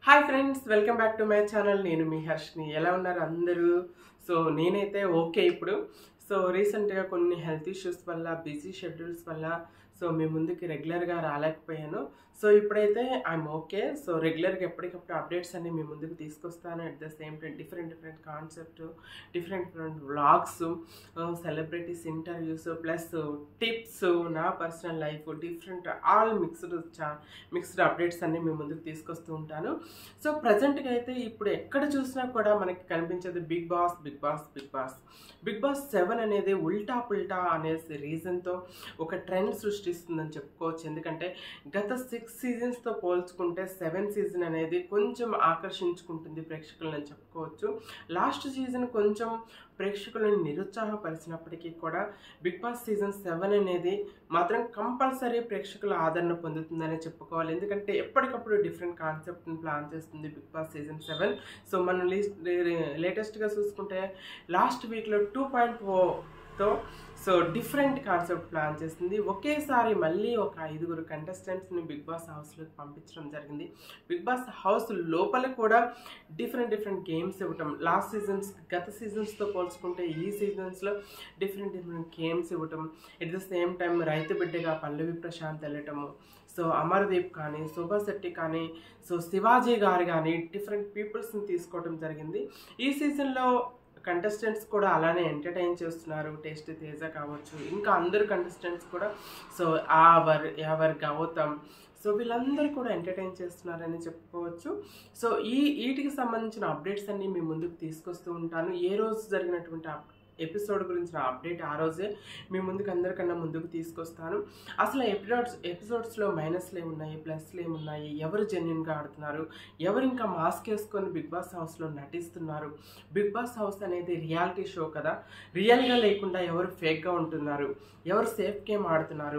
hi friends welcome back to my channel నేను మీ హర్ష్ని ఎలా ఉన్నారు అందరూ సో నేనైతే ఓకే ఇప్పుడు సో రీసెంట్గా కొన్ని హెల్త్ ఇష్యూస్ వల్ల బిజీ షెడ్యూల్స్ వల్ల సో మీ ముందుకి రెగ్యులర్గా రాలేకపోయాను సో ఇప్పుడైతే ఐఎమ్ ఓకే సో రెగ్యులర్గా ఎప్పటికప్పుడు అప్డేట్స్ అన్ని మీ ముందుకు తీసుకొస్తాను at the same time different different concept different different vlogs celebrities interviews plus tips నా personal life different all mixed చా మిక్స్డ్ అప్డేట్స్ అన్ని మీ ముందుకు తీసుకొస్తూ ఉంటాను సో ప్రజెంట్గా అయితే ఇప్పుడు ఎక్కడ చూసినా కూడా మనకి కనిపించేది Bigg Boss Bigg Boss Bigg Boss Bigg Boss seven అనేది ఉల్టా పుల్టా అనే రీజన్తో ఒక ట్రెండ్ సృష్టిస్తుందని చెప్పుకోవచ్చు ఎందుకంటే గత సిక్స్ సీజన్స్తో పోల్చుకుంటే సెవెన్ సీజన్ అనేది కొంచెం ఆకర్షించుకుంటుంది ప్రేక్షకులను చెప్పుకోవచ్చు లాస్ట్ సీజన్ కొంచెం ప్రేక్షకులను నిరుత్సాహపరిచినప్పటికీ కూడా బిగ్ బాస్ సీజన్ సెవెన్ అనేది మాత్రం కంపల్సరీ ప్రేక్షకుల ఆదరణ పొందుతుందని చెప్పుకోవాలి ఎందుకంటే ఎప్పటికప్పుడు డిఫరెంట్ కాన్సెప్ట్ని ప్లాన్ చేస్తుంది Bigg Boss season seven so మనం లేటెస్ట్గా చూసుకుంటే లాస్ట్ వీక్లో టూ పాయింట్ ఓతో సో డిఫరెంట్ కాన్సెప్ట్ ప్లాన్ చేస్తుంది ఒకేసారి మళ్ళీ ఒక ఐదుగురు కంటెస్టెంట్స్ని బిగ్ బాస్ హౌస్లోకి పంపించడం జరిగింది బిగ్ బాస్ హౌస్ లోపల కూడా డిఫరెంట్ డిఫరెంట్ గేమ్స్ ఇవ్వటం లాస్ట్ సీజన్స్ గత సీజన్స్తో పోల్చుకుంటే ఈ సీజన్స్లో డిఫరెంట్ డిఫరెంట్ గేమ్స్ ఇవ్వటం ఎట్ ద సేమ్ టైం రైతు బిడ్డగా పల్లవి ప్రశాంత్ వెళ్ళటము సో అమర్దీప్ కానీ శోభా శెట్టి కానీ సో శివాజీ గారు కానీ డిఫరెంట్ పీపుల్స్ని తీసుకోవడం జరిగింది ఈ సీజన్లో కంటెస్టెంట్స్ కూడా అలానే ఎంటర్టైన్ చేస్తున్నారు టేస్ట్ తేజ కావచ్చు ఇంకా అందరు కంటెస్టెంట్స్ కూడా సో ఆవర్ యావర్ గౌతమ్ సో వీళ్ళందరూ కూడా ఎంటర్టైన్ చేస్తున్నారని చెప్పుకోవచ్చు సో ఈ వీటికి సంబంధించిన అప్డేట్స్ అన్ని మీ ముందుకు తీసుకొస్తూ ఉంటాను ఏ రోజు జరిగినటువంటి ఎపిసోడ్ గురించిన అప్డేట్ ఆ రోజే మీ ముందుకు అందరికన్నా ముందుకు తీసుకొస్తాను అసలు ఎపిసోడ్స్ ఎపిసోడ్స్లో మైనస్లు ఏమున్నాయి ప్లస్లు ఏమున్నాయి ఎవరు జెన్యున్గా ఆడుతున్నారు ఎవరు ఇంకా మాస్క్ వేసుకొని బిగ్ బాస్ హౌస్లో నటిస్తున్నారు బిగ్ బాస్ హౌస్ అనేది రియాలిటీ షో కదా రియల్గా లేకుండా ఎవరు ఫేక్గా ఉంటున్నారు ఎవరు సేఫ్ గేమ్ ఆడుతున్నారు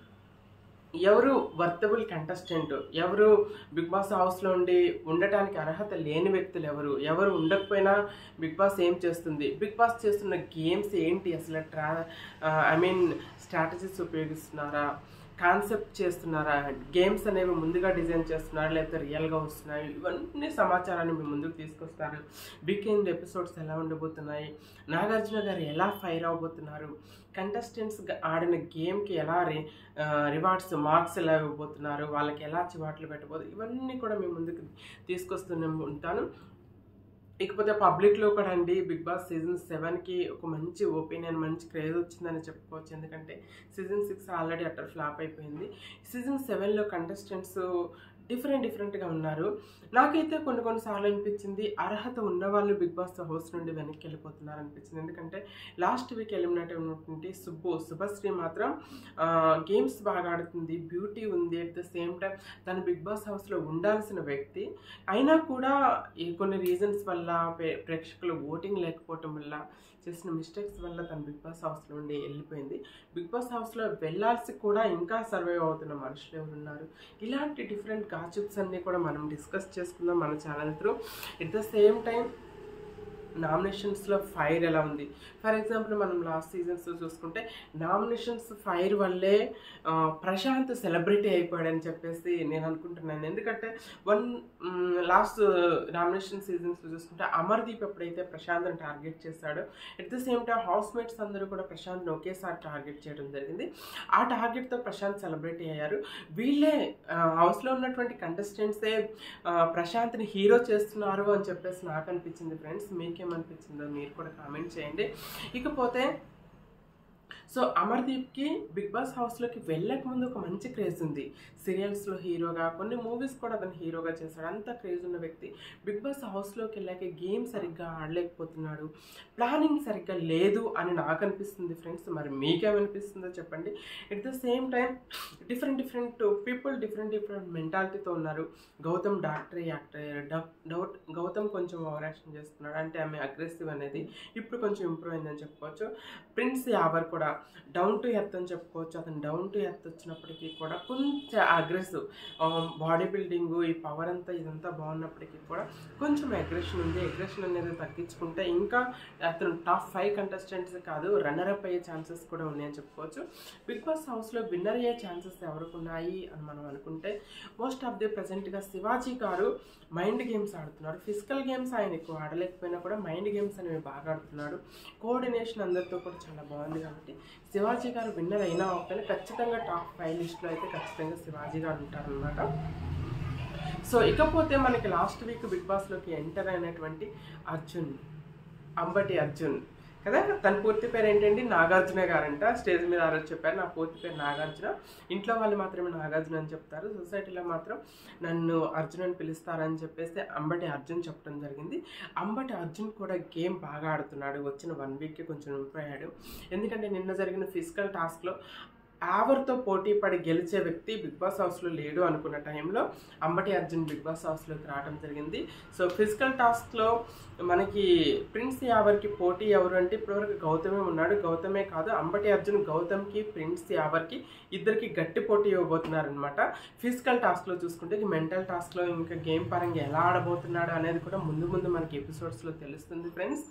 ఎవరు వర్తబుల్ కంటెస్టెంట్ ఎవరు బిగ్ బాస్ హౌస్లో ఉండి ఉండటానికి అర్హత లేని వ్యక్తులు ఎవరు ఎవరు ఉండకపోయినా బిగ్ బాస్ ఏం చేస్తుంది బిగ్ బాస్ చేస్తున్న గేమ్స్ ఏంటి అసలు ట్రా ఐ మీన్ స్ట్రాటజీస్ ఉపయోగిస్తున్నారా కాన్సెప్ట్ చేస్తున్నారా గేమ్స్ అనేవి ముందుగా డిజైన్ చేస్తున్నారా లేకపోతే రియల్గా వస్తున్నాయి ఇవన్నీ సమాచారాన్ని మీ ముందుకు తీసుకొస్తారు వీకెండ్ ఎపిసోడ్స్ ఎలా ఉండబోతున్నాయి నాగార్జున గారు ఎలా ఫైర్ అవబోతున్నారు కంటెస్టెంట్స్ ఆడిన గేమ్కి ఎలా రి రివార్డ్స్ మార్క్స్ ఎలా ఇవ్వబోతున్నారు వాళ్ళకి ఎలా చివాట్లు పెట్టబోతున్నారు ఇవన్నీ కూడా మీ ముందుకు తీసుకొస్తూనే ఉంటాను ఇకపోతే పబ్లిక్లో కూడా అండి బిగ్ బాస్ సీజన్ సెవెన్కి ఒక మంచి ఒపీనియన్ మంచి క్రేజ్ వచ్చిందని చెప్పుకోవచ్చు ఎందుకంటే season six already utter flop అయిపోయింది సీజన్ సెవెన్లో కంటెస్టెంట్స్ డిఫరెంట్ డిఫరెంట్గా ఉన్నారు నాకైతే కొన్ని కొన్నిసార్లు అనిపించింది అర్హత ఉన్న వాళ్ళు బిగ్ బాస్ హౌస్ నుండి వెనక్కి వెళ్ళిపోతున్నారు అనిపించింది ఎందుకంటే లాస్ట్ వీక్ ఎలిమినేట్ అయినటువంటి సుబ్బు శుభశ్రీ మాత్రం గేమ్స్ బాగా ఆడుతుంది బ్యూటీ ఉంది అట్ ద సేమ్ టైం తను బిగ్ బాస్ హౌస్లో ఉండాల్సిన వ్యక్తి అయినా కూడా కొన్ని రీజన్స్ వల్ల ప్రేక్షకులు ఓటింగ్ లేకపోవటం వల్ల చేసిన మిస్టేక్స్ వల్ల తను బిగ్ బాస్ హౌస్లో ఉండి వెళ్ళిపోయింది బిగ్ బాస్ హౌస్లో వెళ్ళాల్సి కూడా ఇంకా సర్వైవ్ అవుతున్న మనుషులు ఎవరు ఉన్నారు ఇలాంటి డిఫరెంట్ గాచిప్స్ అన్నీ కూడా మనం డిస్కస్ చేసుకుందాం మన channel through at the same time నామినేషన్స్లో ఫైర్ ఎలా ఉంది ఫర్ ఎగ్జాంపుల్ మనం లాస్ట్ సీజన్స్లో చూసుకుంటే నామినేషన్స్ ఫైర్ వల్లే ప్రశాంత్ సెలబ్రిటీ అయిపోయాడని చెప్పేసి నేను అనుకుంటున్నాను ఎందుకంటే వన్ లాస్ట్ నామినేషన్ సీజన్స్లో చూసుకుంటే అమర్దీప్ ఎప్పుడైతే ప్రశాంత్ని టార్గెట్ చేశాడో at the same time housemates అందరూ కూడా ప్రశాంత్ని ఒకేసారి టార్గెట్ చేయడం జరిగింది ఆ టార్గెట్తో ప్రశాంత్ సెలబ్రిటీ అయ్యారు వీళ్ళే హౌస్లో ఉన్నటువంటి కంటెస్టెంట్సే ప్రశాంత్ని హీరో చేస్తున్నారు అని చెప్పేసి నాకు అనిపించింది ఫ్రెండ్స్ మీకు ఏమనిపించిందో మీరు కూడా కామెంట్ చేయండి ఇకపోతే సో అమర్దీప్కి బిగ్ బాస్ హౌస్లోకి వెళ్ళక ముందు ఒక మంచి క్రేజ్ ఉంది సీరియల్స్లో హీరోగా కొన్ని మూవీస్ కూడా అతను హీరోగా చేశాడు అంత క్రేజ్ ఉన్న వ్యక్తి బిగ్ బాస్ హౌస్లోకి వెళ్ళాక గేమ్ సరిగ్గా ఆడలేకపోతున్నాడు ప్లానింగ్ సరిగ్గా లేదు అని నాకు అనిపిస్తుంది ఫ్రెండ్స్ మరి మీకేమనిపిస్తుందో చెప్పండి at the same time different different people different different మెంటాలిటీతో ఉన్నారు Gautham doctor actor doubt Gautham కొంచెం ఓవర్ యాక్షన్ చేస్తున్నాడు అంటే ఆమె అగ్రెసివ్ అనేది ఇప్పుడు కొంచెం ఇంప్రూవ్ అయిందని చెప్పుకోవచ్చు ప్రిన్స్ యావర్ కూడా డౌన్ టు ఎర్త్ అని చెప్పుకోవచ్చు అతను డౌన్ టు ఎర్త్ వచ్చినప్పటికీ కూడా కొంచెం అగ్రెసివ్ బాడీ బిల్డింగ్ ఈ పవర్ అంతా ఇదంతా బాగున్నప్పటికీ కూడా కొంచెం అగ్రెషన్ ఉంది అగ్రెషన్ అనేది తగ్గించుకుంటే ఇంకా అతను టాప్ ఫైవ్ కంటెస్టెంట్స్ కాదు రన్నర్ అప్ అయ్యే ఛాన్సెస్ కూడా ఉన్నాయని చెప్పుకోవచ్చు బిగ్ బాస్ హౌస్లో విన్నర్ అయ్యే ఛాన్సెస్ ఎవరికి ఉన్నాయి అని మనం అనుకుంటే మోస్ట్ ఆఫ్ ది ప్రజెంట్గా శివాజీ గారు మైండ్ గేమ్స్ ఆడుతున్నారు ఫిజికల్ గేమ్స్ ఆయన ఎక్కువ ఆడలేకపోయినా కూడా మైండ్ గేమ్స్ అనేవి బాగా ఆడుతున్నాడు కోఆర్డినేషన్ అందరితో కూడా చాలా బాగుంది కాబట్టి శివాజీ గారు విన్నర్ అయినా ఒకవేళ ఖచ్చితంగా టాప్ ఫైవ్ లిస్ట్లో అయితే ఖచ్చితంగా శివాజీ గారు ఉంటారనమాట సో ఇకపోతే మనకి లాస్ట్ వీక్ బిగ్ బాస్లోకి ఎంటర్ అయినటువంటి అర్జున్ అంబటి అర్జున్ కదా తన పూర్తి పేరు ఏంటండి నాగార్జున గారంట స్టేజ్ మీద ఆ రోజు చెప్పారు నా పూర్తి పేరు నాగార్జున ఇంట్లో వాళ్ళు మాత్రమే నాగార్జున అని చెప్తారు సొసైటీలో మాత్రం నన్ను అర్జున్ అని పిలుస్తారని చెప్పేసి అంబటి అర్జున్ చెప్పడం జరిగింది అంబటి అర్జున్ కూడా గేమ్ బాగా ఆడుతున్నాడు వచ్చిన వన్ వీక్కి కొంచెం ఇంప్రూవ్ అయ్యాడు ఎందుకంటే నిన్న జరిగిన ఫిజికల్ టాస్క్లో ఆవర్తో పోటీ పడి గెలిచే వ్యక్తి బిగ్ బాస్ హౌస్లో లేడు అనుకున్న టైంలో అంబటి అర్జున్ బిగ్ బాస్ హౌస్లోకి రావడం జరిగింది సో ఫిజికల్ టాస్క్లో మనకి ప్రిన్స్ యావర్కి పోటీ ఎవరు అంటే ఇప్పటివరకు గౌతమే ఉన్నాడు గౌతమే కాదు అంబటి అర్జున్ గౌతమ్కి ప్రిన్స్ యావర్కి ఇద్దరికి గట్టి పోటీ ఇవ్వబోతున్నారనమాట ఫిజికల్ టాస్క్లో చూసుకుంటే మెంటల్ టాస్క్లో ఇంకా గేమ్ పరంగా ఎలా ఆడబోతున్నాడు అనేది కూడా ముందు ముందు మనకి ఎపిసోడ్స్లో తెలుస్తుంది ఫ్రెండ్స్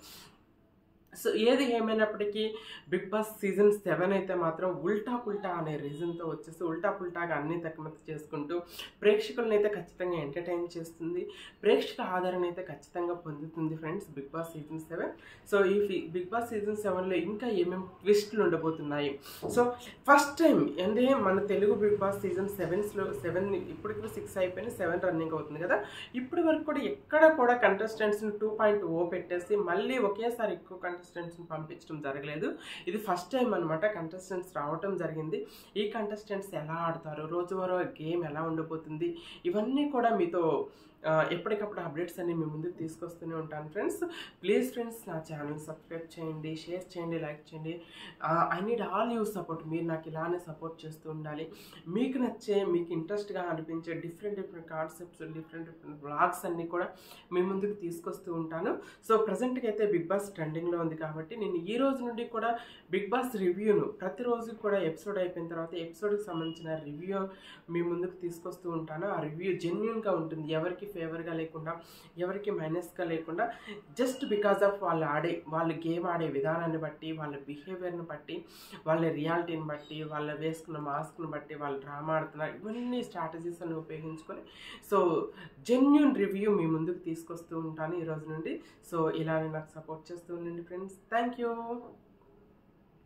సో ఏది ఏమైనప్పటికీ బిగ్ బాస్ సీజన్ సెవెన్ అయితే మాత్రం ఉల్టా పుల్టా అనే రీజన్తో వచ్చేసి ఉల్టా పుల్టాగా అన్ని తక్కుమతి చేసుకుంటూ ప్రేక్షకులను అయితే ఖచ్చితంగా ఎంటర్టైన్ చేస్తుంది ప్రేక్షక ఆదరణ అయితే ఖచ్చితంగా పొందుతుంది friends Bigg Boss season seven so ఈ ఫి- బిగ్ బాస్ సీజన్ సెవెన్లో ఇంకా ఏమేమి ట్విస్టులు ఉండబోతున్నాయి సో ఫస్ట్ టైం అంటే మన తెలుగు బిగ్ బాస్ సీజన్ సెవెన్స్లో సెవెన్ ఇప్పుడు సిక్స్ అయిపోయిన సెవెన్ రన్నింగ్ అవుతుంది కదా ఇప్పటి వరకు కూడా ఎక్కడ కూడా కంటెస్టెంట్స్ని టూ పాయింట్ ఓ పెట్టేసి మళ్ళీ ఒకేసారి ఎక్కువ కంటెస్టెంట్స్ని పంపించడం జరగలేదు ఇది ఫస్ట్ టైం అనమాట కంటెస్టెంట్స్ రావటం జరిగింది ఈ కంటెస్టెంట్స్ ఎలా ఆడతారు రోజువారీ గేమ్ ఎలా ఉండబోతుంది ఇవన్నీ కూడా మీతో ఆ, ఎప్పటికప్పుడు అప్డేట్స్ అన్ని మీ ముందుకు తీసుకొస్తూనే ఉంటాను ఫ్రెండ్స్ ప్లీజ్ ఫ్రెండ్స్ నా ఛానల్ సబ్స్క్రైబ్ చేయండి షేర్ చేయండి లైక్ చేయండి I need all you support మీరు నాకు ఇలానే సపోర్ట్ చేస్తూ ఉండాలి మీకు నచ్చే మీకు ఇంట్రెస్ట్గా అనిపించే different different concepts different different blogs అన్నీ కూడా మీ ముందుకు తీసుకొస్తూ ఉంటాను సో ప్రజెంట్కి అయితే బిగ్ బాస్ ట్రెండింగ్లో ఉంది కాబట్టి నేను ఈ రోజు నుండి కూడా బిగ్ బాస్ రివ్యూను ప్రతిరోజు కూడా ఎపిసోడ్ అయిపోయిన తర్వాత ఎపిసోడ్కి సంబంధించిన రివ్యూ మీ ముందుకు తీసుకొస్తూ ఉంటాను ఆ రివ్యూ జెన్యున్గా ఉంటుంది ఎవరికి ఫేవర్గా లేకుండా ఎవరికి మైనస్గా లేకుండా జస్ట్ బికాస్ ఆఫ్ వాళ్ళు ఆడే వాళ్ళు గేమ్ ఆడే విధానాన్ని బట్టి వాళ్ళ బిహేవియర్ని బట్టి వాళ్ళ రియాలిటీని బట్టి వాళ్ళ వేసుకున్న మాస్క్ని బట్టి వాళ్ళు డ్రామా ఆడుతున్నారు ఇవన్నీ స్ట్రాటజీస్ అని ఉపయోగించుకొని సో జెన్యున్ రివ్యూ మీ ముందుకు తీసుకొస్తూ ఉంటాను ఈ రోజు నుండి సో ఇలానే నాకు సపోర్ట్ చేస్తూ ఉండండి ఫ్రెండ్స్ థ్యాంక్ యూ